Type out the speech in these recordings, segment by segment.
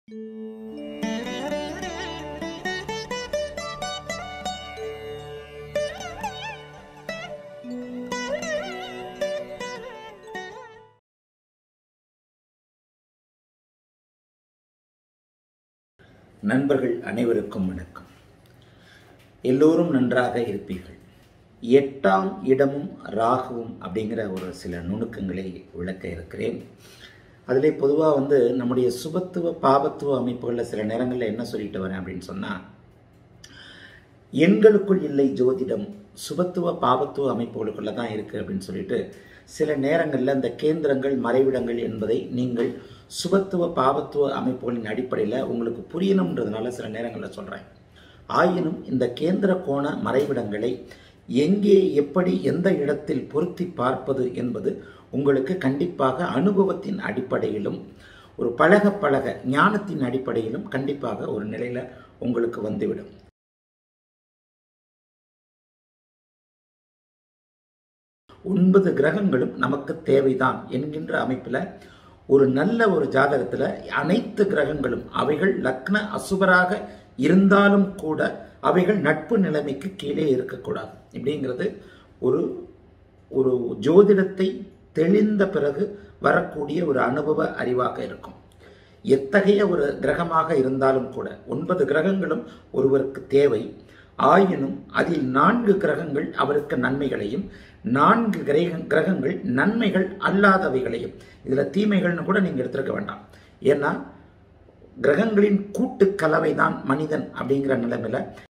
நண்பர்கள் அனைவருக்கும் வணக்கம் எல்லோரும் நன்றாக இருப்பீர்கள் எட்டாம் இடமும் ராகுவும் அப்படிங்கிற ஒரு சில நுணுக்கங்களை விளக்க இருக்கிறேன் அதிலே பொதுவாக வந்து நம்முடைய சுபத்துவ பாபத்துவ அமைப்புகளில் சில நேரங்களில் என்ன சொல்லிட்டு வரேன் அப்படின்னு சொன்னால் எண்களுக்குள் இல்லை ஜோதிடம் சுபத்துவ பாபத்துவ அமைப்புகளுக்குள்ள தான் இருக்குது அப்படின்னு சொல்லிட்டு சில நேரங்களில் இந்த கேந்திரங்கள் மறைவிடங்கள் என்பதை நீங்கள் சுபத்துவ பாபத்துவ அமைப்புகளின் அடிப்படையில் உங்களுக்கு புரியணுன்றதுனால சில நேரங்களில் சொல்கிறேன் ஆயினும் இந்த கேந்திர கோண மறைவிடங்களை எங்கே எப்படி எந்த இடத்தில் பொருத்தி பார்ப்பது என்பது உங்களுக்கு கண்டிப்பாக அனுபவத்தின் அடிப்படையிலும் ஒரு பழக பழக ஞானத்தின் அடிப்படையிலும் கண்டிப்பாக ஒரு நிலையில் உங்களுக்கு வந்துவிடும் ஒன்பது கிரகங்களும் நமக்கு தேவைதான் என்கின்ற அமைப்பில் ஒரு நல்ல ஒரு ஜாதகத்தில் அனைத்து கிரகங்களும் அவைகள் லக்ன அசுபராக இருந்தாலும் கூட அவைகள் நட்பு நிலைமைக்கு கீழே இருக்கக்கூடாது இப்படிங்கிறது ஒரு ஒரு ஜோதிடத்தை தெளிந்த பிறகு வரக்கூடிய ஒரு அனுபவ அறிவாக இருக்கும் எத்தகைய ஒரு கிரகமாக இருந்தாலும் கூட ஒன்பது கிரகங்களும் ஒருவருக்கு தேவை ஆயினும் அதில் நான்கு கிரகங்கள் அவருக்கு நன்மைகளையும் நான்கு கிரக கிரகங்கள் நன்மைகள் அல்லாதவைகளையும் இதில் தீமைகள்னு கூட நீங்கள் எடுத்துருக்க வேண்டாம் ஏன்னா கிரகங்களின் கூட்டு கலவை தான் மனிதன் அப்படிங்கிற நிலைமையில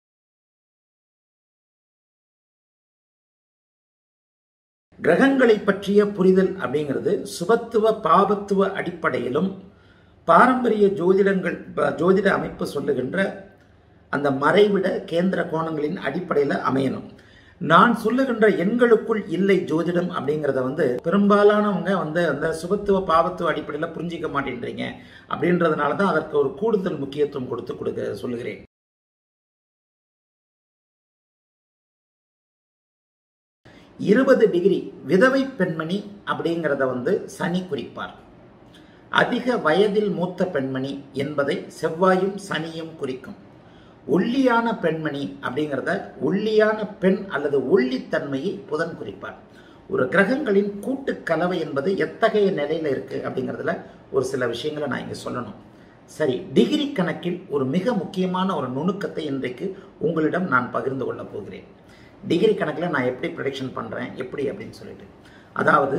கிரகங்களை பற்றிய புரிதல் அப்படிங்கிறது சுபத்துவ பாபத்துவ அடிப்படையிலும் பாரம்பரிய ஜோதிடங்கள் ஜோதிட அமைப்பு சொல்லுகின்ற அந்த மறைவிட கேந்திர கோணங்களின் அடிப்படையில் அமையணும் நான் சொல்லுகின்ற எண்களுக்குள் இல்லை ஜோதிடம் அப்படிங்கிறத வந்து பெரும்பாலானவங்க வந்து அந்த சுபத்துவ பாவத்துவ அடிப்படையில் புரிஞ்சிக்க மாட்டேன்றீங்க அப்படின்றதுனால தான் அதற்கு ஒரு கூடுதல் முக்கியத்துவம் கொடுத்து கொடுக்க சொல்லுகிறேன் இருபது டிகிரி விதவை பெண்மணி அப்படிங்கிறத வந்து சனி குறிப்பார் அதிக வயதில் மூத்த பெண்மணி என்பதை செவ்வாயும் சனியும் குறிக்கும் ஒல்லியான பெண்மணி அப்படிங்கிறத ஒல்லியான பெண் அல்லது ஒல்லித்தன்மையை புதன் குறிப்பார் ஒரு கிரகங்களின் கூட்டு கலவை என்பது எத்தகைய நிலையில் இருக்குது அப்படிங்கிறதுல ஒரு சில விஷயங்களை நான் இங்கே சொல்லணும் சரி டிகிரி கணக்கில் ஒரு மிக முக்கியமான ஒரு நுணுக்கத்தை இன்றைக்கு உங்களிடம் நான் பகிர்ந்து கொள்ளப் போகிறேன் டிகிரி கணக்கில் நான் எப்படி ப்ரொடிக்ஷன் பண்ணுறேன் எப்படி அப்படின்னு சொல்லிட்டு அதாவது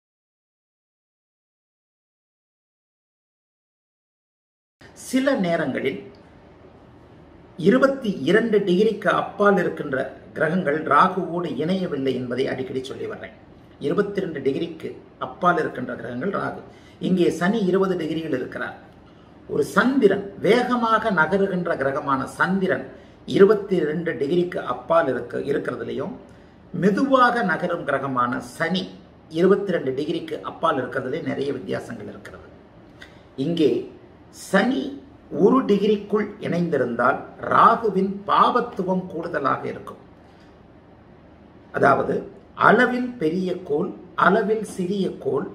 சில நேரங்களில் இருபத்தி இரண்டு டிகிரிக்கு அப்பால் இருக்கின்ற கிரகங்கள் ராகுவோடு இணையவில்லை என்பதை அடிக்கடி சொல்லி வர்றேன் இருபத்தி ரெண்டு டிகிரிக்கு அப்பால் இருக்கின்ற கிரகங்கள் ராகு இங்கே சனி இருபது டிகிரியில் இருக்கிறார் ஒரு சந்திரன் வேகமாக நகருகின்ற கிரகமான சந்திரன் இருபத்தி ரெண்டு டிகிரிக்கு அப்பால் இருக்க இருக்கிறதுலையும் மெதுவாக நகரும் கிரகமான சனி இருபத்தி ரெண்டு டிகிரிக்கு அப்பால் இருக்கிறதுலே நிறைய வித்தியாசங்கள் இருக்கிறது இங்கே சனி ஒரு டிகிரிக்குள் இணைந்திருந்தால் ராகுவின் பாவத்துவம் கூடுதலாக இருக்கும் அதாவது அளவில் பெரிய கோல் அளவில் சிறிய கோல்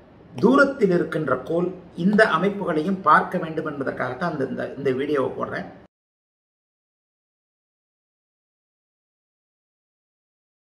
தூரத்தில் இருக்கின்ற கோல் இந்த அமைப்புகளையும் பார்க்க வேண்டும் என்பதற்காகத்தான் அந்த இந்த இந்த வீடியோவை போடுறேன்